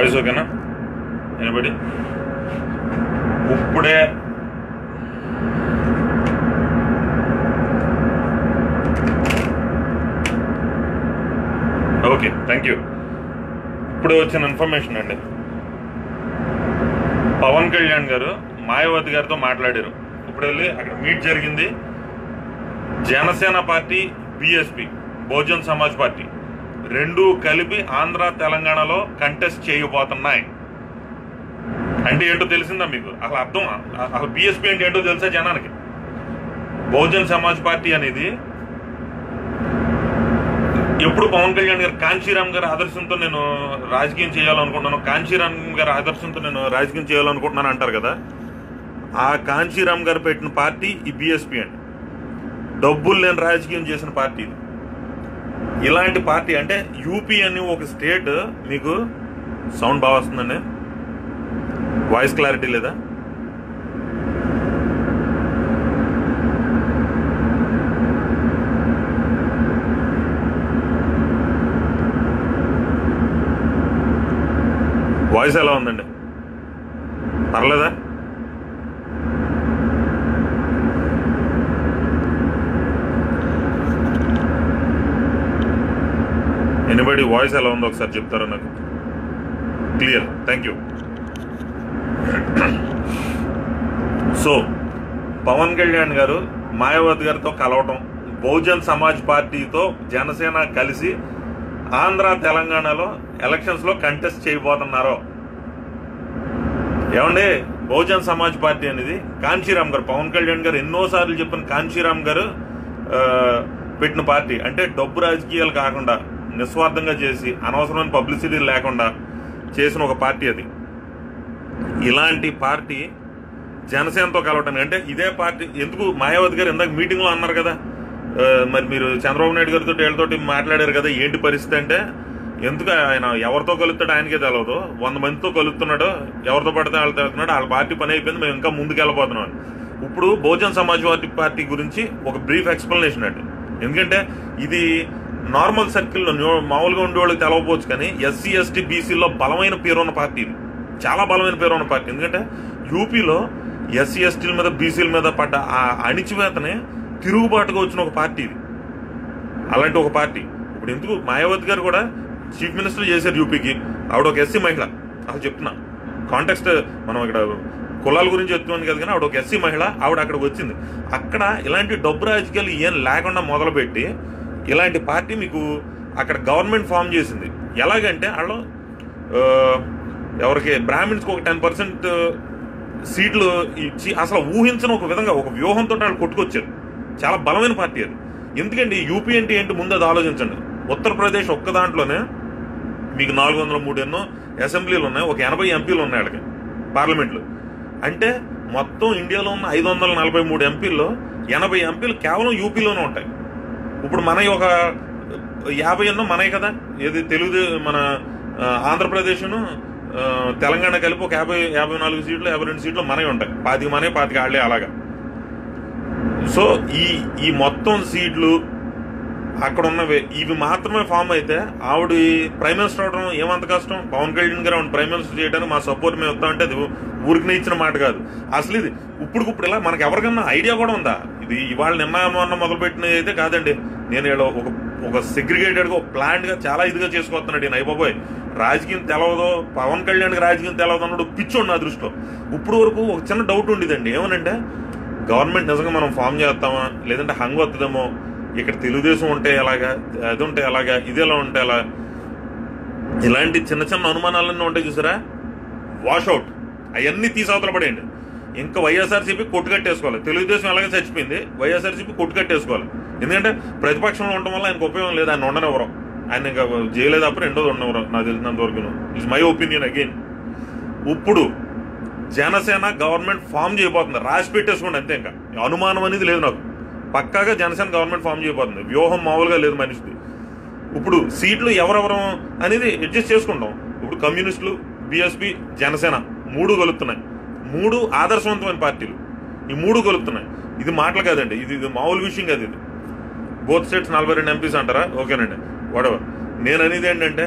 Voice ఓకేనా ఎనబడి ఇప్పుడే okay thank you ఇప్పుడు వచ్చిన ఇన్ఫర్మేషన్ అండి పవన్ కళ్యాణ్ గారు మాయావతి గారితో మాట్లాడారు ఇప్పుడు వెళ్ళి అక్కడ మీట్ జరిగింది Janasena party BSP Bahujan Samaj party రెండు కలిపి ఆంధ్ర తెలంగాణలో కంటెస్ట్ చేయబోతున్నాయి అంటే ఏంటో తెలిసిందా మీకు అసలు అర్థం అసలు బిఎస్పి అంటే ఏంటో తెలుసా జనానికి బహుజన్ సమాజ్ పార్టీ అనేది ఎప్పుడు పవన్ కళ్యాణ్ గారు కాంచీరామ్ గారి ఆదర్శంతో నేను రాజకీయం చేయాలనుకుంటున్నాను కాంచీరామ్ గారి ఆదర్శంతో నేను రాజకీయం చేయాలనుకుంటున్నాను అంటారు కదా ఆ కాంచీరామ్ గారు పెట్టిన పార్టీ ఈ బిఎస్పి అండి డబ్బులు లేని రాజకీయం చేసిన పార్టీ ఇది. ఇలాంటి పార్టీ అంటే యూపీ అని ఒక స్టేట్ మీకు సౌండ్ బాగా వస్తుందండి వాయిస్ క్లారిటీ లేదా వాయిస్ ఎలా ఉందండి పర్లేదా ఎనిబడి వాయిస్ ఎలా ఉందో ఒకసారి చెప్తారా నాకు clear thank you so Pawan Kalyan గారు మాయావతి గారితో కలవటం బహుజన్ సమాజ్ పార్టీతో జనసేన కలిసి ఆంధ్ర తెలంగాణలో ఎలక్షన్స్ లో కంటెస్ట్ చేయబోతున్నారు ఏమండి బహుజన్ సమాజ్ పార్టీ అనేది కాంచీరామ్ గారు పవన్ కళ్యాణ్ గారు ఎన్నోసార్లు చెప్పిన కాంచీరామ్ గారు ఆ, పెట్టిన పార్టీ అంటే డబ్బు రాజకీయాలు కాకుండా నిస్వార్థంగా చేసి అనవసరమైన పబ్లిసిటీ లేకుండా చేసిన ఒక పార్టీ అది ఇలాంటి పార్టీ జనసేనతో కలవటానికి అంటే ఇదే పార్టీ ఎందుకు మాయావతి గారు ఇందాక మీటింగ్ లో అన్నారు కదా ఆ, మరి మీరు చంద్రబాబు నాయుడు గారితో వీళ్ళతోటి మాట్లాడారు కదా ఏంటి పరిస్థితి అంటే ఎందుకు ఆయన ఎవరితో కలుస్తాడు ఆయనకే తెలియదు వంద మందితో కలుస్తున్నాడు ఎవరితో పడితే వాళ్ళతో వెళ్తున్నాడు వాళ్ళ పార్టీ పని అయిపోయింది మేము ఇంకా ముందుకు వెళ్ళబోతున్నాం అని. ఇప్పుడు బహుజన్ సమాజ్ పార్టీ పార్టీ గురించి ఒక బ్రీఫ్ ఎక్స్ప్లెనేషన్ అండి ఎందుకంటే ఇది నార్మల్ సర్కిల్లో న్యూ- మామూలుగా ఉండే వాళ్ళకి తెలవకపోవచ్చు కానీ ఎస్సీ ఎస్టీ బీసీలో బలమైన పేరు ఉన్న పార్టీ ఇది చాలా బలమైన పేరు ఉన్న పార్టీ ఎందుకంటే యూపీలో ఎస్సీ ఎస్టీల మీద బీసీల మీద పడ్డ ఆ అణిచివేతనే తిరుగుబాటుగా వచ్చిన ఒక పార్టీ ఇది అలాంటి ఒక పార్టీ ఇప్పుడు ఎందుకు మాయావతి గారు కూడా చీఫ్ మినిస్టర్ చేశారు యూపీకి ఆవిడ ఒక ఎస్సీ మహిళ అసలు చెప్తున్నా కాంటెక్స్ట్ మనం ఇక్కడ కులాల గురించి చెప్తున్నాను కదా కానీ ఆవిడ ఒక ఎస్సీ మహిళ ఆవిడ అక్కడికి వచ్చింది అక్కడ ఇలాంటి డబ్బు రాజకీయాలు ఏం లేకుండా మొదలుపెట్టి ఇలాంటి పార్టీ మీకు అక్కడ గవర్నమెంట్ ఫామ్ చేసింది ఎలాగంటే వాళ్ళు ఆ, ఎవరికి బ్రాహ్మిన్స్కి ఒక టెన్ పర్సెంట్ సీట్లు ఇచ్చి అసలు ఊహించిన ఒక విధంగా ఒక వ్యూహంతో వాళ్ళు కొట్టుకొచ్చారు చాలా బలమైన పార్టీ అది ఎందుకండి యూపీ అంటే ఏంటి ముందు అది ఆలోచించండి ఉత్తరప్రదేశ్ ఒక్క దాంట్లోనే మీకు నాలుగు వందల మూడు ఎన్నో అసెంబ్లీలు ఉన్నాయి ఒక ఎనభై ఎంపీలు ఉన్నాయి వాళ్ళకి పార్లమెంట్లు అంటే మొత్తం ఇండియాలో ఉన్న ఐదు వందల నలభై మూడు ఎంపీల్లో ఎనభై ఎంపీలు కేవలం యూపీలోనే ఉంటాయి ఇప్పుడు మన ఒక యాభై ఎన్నో మనవి కదా ఏది తెలుగు మన ఆ, ఆంధ్రప్రదేశ్ను ఆ, తెలంగాణ కలిపి ఒక యాభై యాభై నాలుగు సీట్లు యాభై రెండు సీట్లు మనవి ఉంటాయి పాతిక మనవి పాతిక ఆళ్లే అలాగా సో ఈ ఈ మొత్తం సీట్లు అక్కడ ఉన్నవి ఇవి మాత్రమే ఫామ్ అయితే ఆవిడ ప్రైమ్ మినిస్టర్ అవడం ఏమంత కష్టం పవన్ కళ్యాణ్ గారు ఆవిడ ప్రైమ్ మినిస్టర్ చేయడానికి మా సపోర్ట్ మేము వస్తామంటే అది ఊరికి ఇచ్చిన మాట కాదు అసలు ఇది ఇప్పుడుకిప్పుడు ఇలా మనకి ఎవరికన్నా ఐడియా కూడా ఉందా ఇది ఇవాళ నిన్న మొన్న మొదలుపెట్టినది అయితే కాదండి నేను ఈడ ఒక ఒక సెగ్రిగేటెడ్ గా ఒక ప్లాంట్ గా చాలా ఇదిగా చేసుకొస్తున్నాడు ఈయన అయిపోయి రాజకీయం తెలవదో పవన్ కళ్యాణ్ రాజకీయం తెలవదు అన్నాడు పిచ్చోడు నా దృష్టిలో ఇప్పుడు వరకు ఒక చిన్న డౌట్ ఉండేదండి ఏమనంటే గవర్నమెంట్ నిజంగా మనం ఫామ్ చేస్తామా లేదంటే హంగ్ వస్తుందేమో ఇక్కడ తెలుగుదేశం ఉంటే ఎలాగా అది ఉంటే ఎలాగా ఇది ఎలా ఉంటే ఎలా ఇలాంటి చిన్న చిన్న అనుమానాలన్నీ ఉంటాయి చూసారా వాషౌట్ అవన్నీ తీసి అవతల పడేయండి ఇంకా వైఎస్ఆర్సీపీ కొట్టుకట్టేసుకోవాలి తెలుగుదేశం ఎలాగే చచ్చిపోయింది వైఎస్ఆర్సీపీ కొట్టుకట్టేసుకోవాలి ఎందుకంటే ప్రతిపక్షంలో ఉండటం వల్ల ఆయనకు ఉపయోగం లేదు ఆయన ఉండనివ్వరు ఆయన ఇంకా జైలేదు అప్పుడు రెండోది ఉండనివ్వరు నాకు తెలిసినంత వరకు ఇట్స్ మై ఒపీనియన్ అగైన్ ఇప్పుడు జనసేన గవర్నమెంట్ ఫామ్ చేయబోతుంది రాసి పెట్టేసుకోండి అంతే ఇంకా అనుమానం అనేది లేదు నాకు పక్కాగా జనసేన గవర్నమెంట్ ఫామ్ చేయబోతుంది వ్యూహం మామూలుగా లేదు మనిషిది ఇప్పుడు సీట్లు ఎవరెవరు అనేది అడ్జస్ట్ చేసుకుంటాం ఇప్పుడు కమ్యూనిస్టులు బీఎస్పీ జనసేన మూడు కలుపుతున్నాయి మూడు ఆదర్శవంతమైన పార్టీలు ఈ మూడు కలుపుతున్నాయి ఇది మాటలు కాదండి ఇది ఇది మామూలు విషయం కాదు ఇది బోత్ స్టేట్స్ నలభై రెండు ఎంపీస్ అంటారా ఓకేనండి వాడెవర్ నేను అనేది ఏంటంటే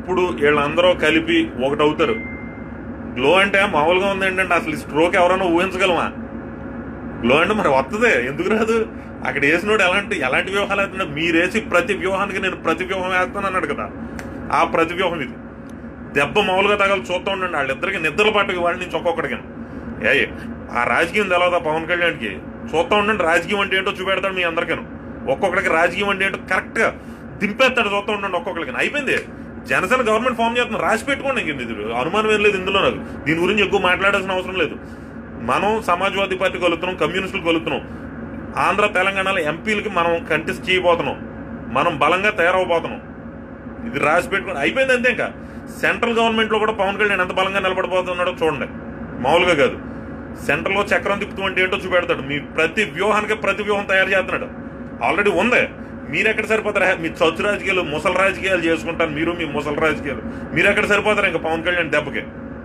అప్పుడు వీళ్ళందరూ కలిపి ఒకటి అవుతారు గ్లో అంటే మామూలుగా ఉంది ఏంటంటే అసలు స్ట్రోక్ ఎవరైనా ఊహించగలమా గ్లో అంటే మరి వస్తుంది ఎందుకు రాదు అక్కడ వేసినోడు ఎలాంటి ఎలాంటి వ్యూహాలు వేస్తున్నాడు మీరు వేసి ప్రతి వ్యూహానికి నేను ప్రతి వ్యూహం వేస్తాను అన్నాడు కదా ఆ ప్రతి వ్యూహం ఇది దెబ్బ మామూలుగా తగలు చూస్తూ ఉండండి వాళ్ళిద్దరికి నిద్రలు పట్టుకు వాళ్ళ నుంచి ఒక్కొక్కడికి ఏ ఆ రాజకీయం తెలవదా పవన్ కళ్యాణ్కి చూస్తూ ఉండండి రాజకీయం అంటే ఏంటో చూపెడతాడు మీ అందరికీ ఒక్కొక్కడికి రాజకీయం అంటే ఏంటో కరెక్ట్గా దింపేస్తాడు చూస్తూ ఉండండి ఒక్కొక్కరికి అయిపోయింది జనసేన గవర్నమెంట్ ఫామ్ చేస్తున్నారు రాసి పెట్టుకోండి ఇంక ఇది అనుమానం ఏం లేదు ఇందులో నాకు దీని గురించి ఎక్కువ మాట్లాడాల్సిన అవసరం లేదు మనం సమాజ్వాదీ పార్టీ కలుగుతున్నాం కమ్యూనిస్టులు కలుగుతున్నాం ఆంధ్ర తెలంగాణలో ఎంపీలకి మనం కంటెస్ట్ చేయబోతున్నాం మనం బలంగా తయారవబోతున్నాం ఇది రాసి పెట్టుకుని అయిపోయింది అంతే ఇంకా సెంట్రల్ గవర్నమెంట్ లో కూడా పవన్ కళ్యాణ్ ఎంత బలంగా నిలబడిపోతున్నాడో చూడండి మామూలుగా కాదు సెంట్రల్ లో చక్రం తిప్పుతూ అంటే ఏంటో చూపెడతాడు మీ ప్రతి వ్యూహానికి ప్రతి వ్యూహం తయారు చేస్తున్నాడు ఆల్రెడీ ఉంది మీరు ఎక్కడ సరిపోతారా మీ చచ్చు రాజకీయాలు ముసలి రాజకీయాలు చేసుకుంటారు మీరు మీ ముసలి రాజకీయాలు మీరు ఎక్కడ సరిపోతారు ఇంకా పవన్ కళ్యాణ్ దెబ్బకి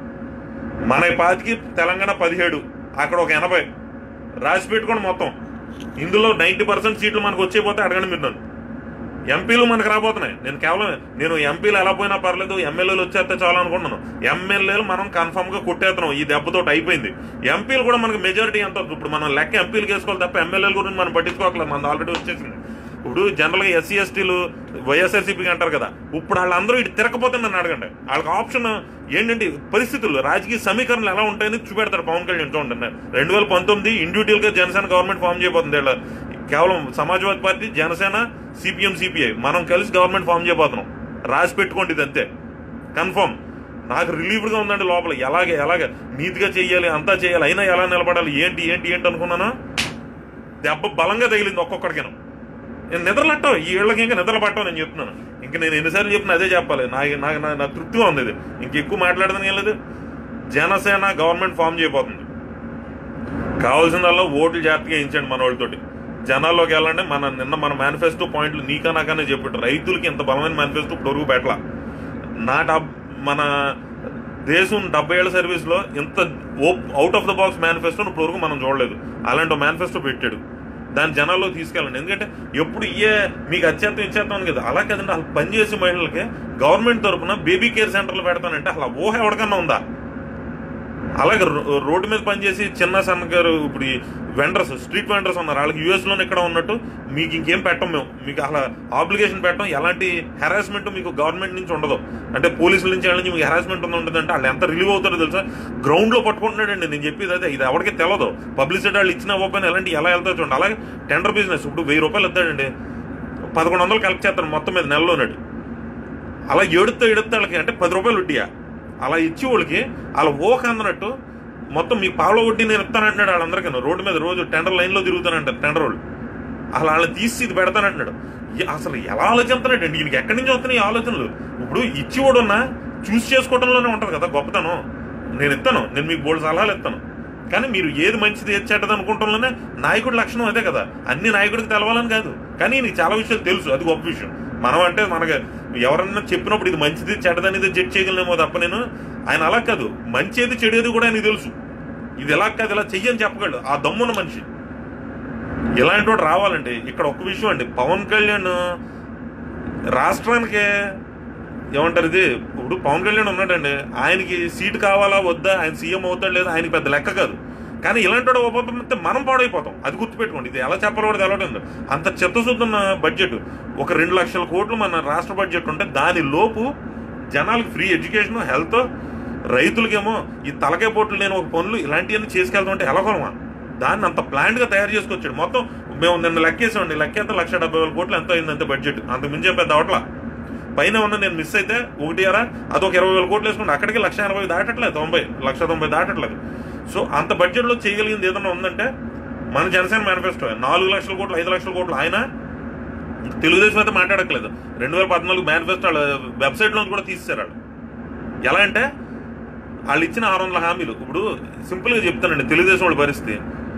మన పాతికి తెలంగాణ పదిహేడు అక్కడ ఒక ఎనభై రాసి పెట్టుకోండి మొత్తం ఇందులో నైంటీ పర్సెంట్ సీట్లు మనకు వచ్చేపోతే అడగండి మీరు నన్ను ఎంపీలు మనకు రాబోతున్నాయి నేను కేవలం నేను ఎంపీలు ఎలా పోయినా పర్లేదు ఎమ్మెల్యేలు వచ్చేస్తే చాలు అనుకుంటున్నాను ఎమ్మెల్యేలు మనం కన్ఫర్మ్ గా కొట్టేస్తున్నాం ఈ దెబ్బతో అయిపోయింది ఎంపీలు కూడా మనకు మెజారిటీ ఎంత ఇప్పుడు మనం లెక్క ఎంపీలు వేసుకోవాలి తప్ప ఎమ్మెల్యేల గురించి మనం పట్టించుకోకలేదు మన ఆల్రెడీ వచ్చేసింది ఇప్పుడు జనరల్ గా ఎస్సీ ఎస్టీలు వైఎస్ఆర్సీపీకి అంటారు కదా ఇప్పుడు వాళ్ళందరూ ఇటు తిరగపోతే నన్ను అడగండి వాళ్ళకి ఆప్షన్ ఏంటంటే పరిస్థితులు రాజకీయ సమీకరణలు ఎలా ఉంటాయని చూపెడతారు పవన్ కళ్యాణ్ చూడండి రెండు వేల పంతొమ్మిది ఇండివిజువల్ గా జనసేన గవర్నమెంట్ ఫామ్ చేయబోతుంది వీళ్ళ కేవలం Samajwadi party Janasena CPM CPI మనం కలిసి గవర్నమెంట్ ఫామ్ చేయబోతున్నాం రాసి పెట్టుకోండి ఇది అంతే కన్ఫర్మ్ నాకు రిలీఫ్గా ఉందండి లోపల ఎలాగే ఎలాగే నీతిగా చెయ్యాలి అంతా చేయాలి అయినా ఎలా నిలబడాలి ఏంటి ఏంటి ఏంటి అనుకున్నాను దెబ్బ బలంగా తగిలింది ఒక్కొక్కడికి నేను నిద్రలట్టవు ఈ ఏళ్ళకి ఇంకా నిద్రలు పట్టవు నేను చెప్తున్నాను ఇంకా నేను ఎన్నిసార్లు చెప్పిన అదే చెప్పాలి నాకు నాకు నా- నా తృప్తిగా ఉంది ఇది ఇంక ఎక్కువ మాట్లాడదని ఏం లేదు జనసేన గవర్నమెంట్ ఫామ్ చేయబోతుంది కావాల్సిందల్లా ఓట్లు జాగ్రత్తగా ఇచ్చండి మన వాళ్ళతోటి జనాల్లోకి వెళ్ళండి మన నిన్న మన మేనిఫెస్టో పాయింట్లు నీకా నాకనే చెప్పాడు రైతులకి ఇంత బలమైన మేనిఫెస్టో ఇప్పుడు పెట్టల నా డబ్ మన దేశం డెబ్బై ఏళ్ళ సర్వీస్ లో ఇంత out of the box manifesto ఇప్పుడు వరకు మనం చూడలేదు అలాంటి మేనిఫెస్టో పెట్టాడు దాని జనాల్లో తీసుకెళ్ళండి ఎందుకంటే ఎప్పుడు ఇయే మీకు అత్యంతం ఇచ్చేస్తాను కదా అలా కదండి అసలు పనిచేసే మహిళలకి గవర్నమెంట్ తరపున బేబీ కేర్ సెంటర్లు పెడతానంటే అసలు ఆ ఊహ ఎవరికన్నా ఉందా అలాగే రో- రోడ్డు మీద పనిచేసి చిన్న సన్న గారు ఇప్పుడు ఈ వెండర్స్ స్ట్రీట్ వెండర్స్ ఉన్నారు వాళ్ళకి యూఎస్ లోనే ఇక్కడ ఉన్నట్టు మీకు ఇంకేం పెట్టం మేము మీకు అసలు ఆబ్లిగేషన్ పెట్టం ఎలాంటి హెరాస్మెంట్ మీకు గవర్నమెంట్ నుంచి ఉండదు అంటే పోలీసుల నుంచి వాళ్ళ నుంచి మీకు హెరాస్మెంట్ ఉండదు అంటే వాళ్ళు ఎంత రిలీవ్ అవుతారో తెలుసా గ్రౌండ్ లో పట్టుకుంటున్నాడండి నేను చెప్పేది అదే ఇది ఎవరికి తెలియదు పబ్లిసిటీ వాళ్ళు ఇచ్చిన ఓపెన్ ఎలాంటి ఎలా వెళ్తారు చూడండి అలాగే టెండర్ బిజినెస్ ఇప్పుడు వెయ్యి రూపాయలు ఇస్తాడండి పదకొండు వందలు కలెక్ట్ చేస్తాడు మొత్తం మీద నెలలోనడు అలా ఎడుతా ఎడుతా వాళ్ళకి అంటే పది రూపాయలు వడ్డీయా అలా ఇచ్చి వాళ్ళకి అలా ఓక అందనట్టు మొత్తం మీ పావులో వడ్డీ నేను ఇస్తానంటున్నాడు వాళ్ళందరికీ రోడ్డు మీద రోజు టెండర్ లైన్లో తిరుగుతానంటారు టెండర్ వాళ్ళు అసలు వాళ్ళని తీసి ఇది పెడతానంటున్నాడు ఎ- అసలు ఎలా ఆలోచిస్తున్నాడు అండి ఈయనకి ఎక్కడి నుంచి వస్తున్నాయి ఈ ఆలోచనలు ఇప్పుడు ఇచ్చివాడు ఉన్నా చూస్ చేసుకోవడంలోనే ఉంటుంది కదా గొప్పతనం నేను ఇస్తాను నేను మీకు బోల్డ్ సలహాలు ఇస్తాను కానీ మీరు ఏది మంచిది ఏది చెడ్డది అనుకుంటంలోనే నాయకుడి లక్షణం అదే కదా అన్ని నాయకుడికి తెలవాలని కాదు కానీ నీకు చాలా విషయాలు తెలుసు అది గొప్ప విషయం మనం అంటే మనకి ఎవరన్నా చెప్పినప్పుడు ఇది మంచిది చెడ్డదనేది జడ్జ్ చేయగలనేమో తప్ప నేను ఆయన అలా కాదు మంచిది చెడేది కూడా ఆయనకి తెలుసు ఇది ఎలా కాదు ఇలా చెయ్యని చెప్పగలడు ఆ దమ్మున్న మనిషి ఇలాంటి వాడు రావాలంటే ఇక్కడ ఒక విషయం అండి పవన్ కళ్యాణ్ రాష్ట్రానికి ఏమంటారు ఇది ఇప్పుడు పవన్ కళ్యాణ్ ఉన్నాడండి ఆయనకి సీట్ కావాలా వద్దా ఆయన సీఎం అవుతాడు లేదా ఆయనకి పెద్ద లెక్క కాదు కానీ ఇలాంటి వాడు ఒప్పంతే మనం పాడైపోతాం అది గుర్తుపెట్టుకోండి ఇది ఎలా చెప్పాలో కూడా తెలవడం అంత చిత్తశుద్ధున్న బడ్జెట్ ఒక రెండు లక్షల కోట్లు మన రాష్ట్ర బడ్జెట్ ఉంటే దాని లోపు జనాలకు ఫ్రీ ఎడ్యుకేషన్ హెల్త్ రైతులకేమో ఈ తలకాయ పోట్లు లేని ఒక పనులు ఇలాంటివన్నీ చేసుకెళ్తాం అంటే ఎలా కొనమా దాన్ని అంత ప్లాంట్ గా తయారు చేసుకొచ్చాడు మొత్తం మేము నిన్న లెక్కేసామండి లెక్క ఎంత లక్ష డెబ్బై వేల కోట్లు ఎంత అయింది అంతే బడ్జెట్ అంత మించే పెద్ద అవట్లా పైన ఉన్న నేను మిస్ అయితే ఒకటి అరా అదొక ఇరవై వేల కోట్లు వేసుకుంటే అక్కడికి లక్ష ఎనభై దాటట్లేదు తొంభై లక్ష తొంభై దాటట్లేదు సో అంత బడ్జెట్ లో చేయగలిగింది ఏదైనా ఉందంటే మన జనసేన మేనిఫెస్టో నాలుగు లక్షల కోట్లు ఐదు లక్షల కోట్లు ఆయన తెలుగుదేశం అయితే మాట్లాడట్లేదు రెండు వేల పద్నాలుగు మేనిఫెస్టో వాళ్ళ వెబ్సైట్ లో కూడా తీసేశారు వాళ్ళు ఎలా అంటే వాళ్ళు ఇచ్చిన ఆరు వందల హామీలు ఇప్పుడు సింపుల్ గా చెప్తానండి తెలుగుదేశం వాళ్ళ పరిస్థితి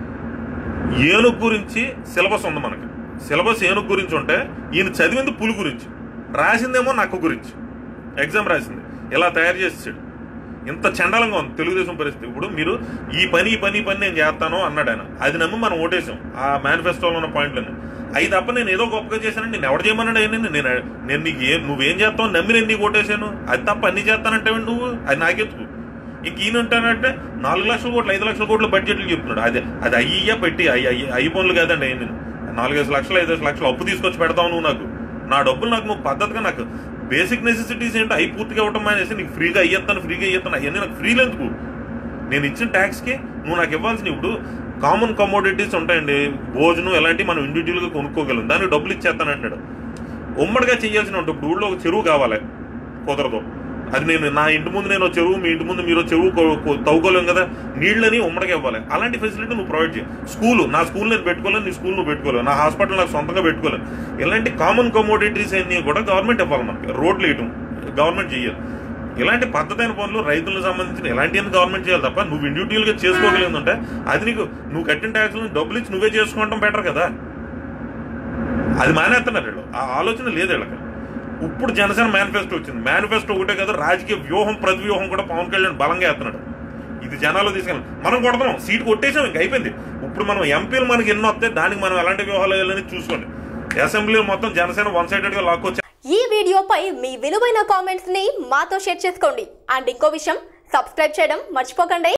ఏనుగు గురించి సిలబస్ ఉంది మనకి సిలబస్ ఏనుగు గురించి ఉంటే ఈయన చదివింది పులి గురించి రాసిందేమో నక్క గురించి ఎగ్జామ్ రాసింది ఇలా తయారు చేసాడు ఇంత చండాలంగా ఉంది తెలుగుదేశం పరిస్థితి ఇప్పుడు మీరు ఈ పని ఈ పని ఈ పని నేను చేస్తాను అన్నాడు ఆయన అది నమ్మి మనం ఓటేసాం ఆ మేనిఫెస్టోలో ఉన్న పాయింట్లని అవి తప్ప నేను ఏదో గొప్పగా చేశానండి నేను ఎవరు చేయమన్నాడు ఆయన నేను నేను నీకు ఏ నువ్వేం చేస్తావు అని నమ్మి నేను నీకు ఓటేసాను అది తప్ప అన్ని చేస్తానంటే నువ్వు అది నాకెందుకు ఇంక ఈయన ఉంటానంటే నాలుగు లక్షల కోట్లు ఐదు లక్షల కోట్ల బడ్జెట్లు చెప్తున్నాడు అది అది అయ్యా పెట్టి అయ్యి అయ్యి అయ్యి పనులు కాదండి అయ్యి నేను నాలుగైదు లక్షలు ఐదు లక్షలు అప్పు తీసుకొచ్చి పెడతావు నువ్వు నాకు నా డబ్బులు నాకు నువ్వు పద్ధతిగా నాకు బేసిక్ నెసెసిటీస్ ఏంటో అయి పూర్తిగా ఇవ్వటం మానేసి నీకు ఫ్రీగా అయ్యేస్తాను ఫ్రీగా అయ్యేస్తాను అవన్నీ నాకు ఫ్రీలు ఎందుకు నేను ఇచ్చిన ట్యాక్స్కి నువ్వు నాకు ఇవ్వాల్సిన ఇప్పుడు కామన్ కమోడిటీస్ ఉంటాయండి భోజనం ఎలాంటివి మనం ఇండివిజువల్గా కొనుక్కోగలం దానికి డబ్బులు ఇచ్చేస్తాను అంటున్నాడు ఉమ్మడిగా చేయాల్సిన ఉంటుంది ఇప్పుడు ఊళ్ళో ఒక చెరువు కావాలి కుదరదు అది నేను నా ఇంటి ముందు నేను ఒక చెరువు మీ ఇంటి ముందు మీరు ఒక చెరువు కొ- కొ- తవ్వుకోలేం కదా నీళ్ళని ఉమ్మడిగా ఇవ్వాలి అలాంటి ఫెసిలిటీ నువ్వు ప్రొవైడ్ చేయి స్కూల్ నా స్కూల్ నేను పెట్టుకోలేను నీ స్కూల్ నువ్వు పెట్టుకోలేవు నా హాస్పిటల్ నాకు సొంతంగా పెట్టుకోలేను ఇలాంటి కామన్ కమోడిటీస్ అన్ని కూడా గవర్నమెంట్ ఇవ్వాలి మనకి రోడ్లు వేయటం గవర్నమెంట్ చేయాలి ఇలాంటి పద్ధతైన పనులు రైతులకు సంబంధించిన ఇలాంటివన్నీ గవర్నమెంట్ చేయాలి తప్ప నువ్వు ఇండివిజువల్ గా చేసుకోగలిగిందంటే అది నీకు నువ్వు కట్టిన ట్యాక్స్ డబ్బులు ఇచ్చి నువ్వే చేసుకోవడం బెటర్ కదా అది మానేస్తున్నారు వీళ్ళు ఆ ఆలోచన లేదు వీళ్ళకి ఇప్పుడు జనసేన మేనిఫెస్టో వచ్చింది మేనిఫెస్టో ఒకటే కదా రాజకీయ వ్యూహం ప్రతి వ్యూహం కూడా పవన్ కళ్యాణ్ బలంగా వేస్తున్నాడు ఇది జనాలు తీసుకెళ్ళి మనం కొడతాం సీట్ కొట్టేసాం ఇంక అయిపోయింది ఇప్పుడు మనం ఎంపీలు మనకి ఎన్నో వస్తే దానికి మనం ఎలాంటి వ్యూహాలు వేయాలని చూసుకోండి అసెంబ్లీలో మొత్తం జనసేన వన్ సైడెడ్ గా లాక్కొచ్చి ఈ వీడియోపై మీ విలువైన కామెంట్స్ ని మాతో షేర్ చేసుకోండి అండ్ ఇంకో విషయం సబ్స్క్రైబ్ చేయడం మర్చిపోకండి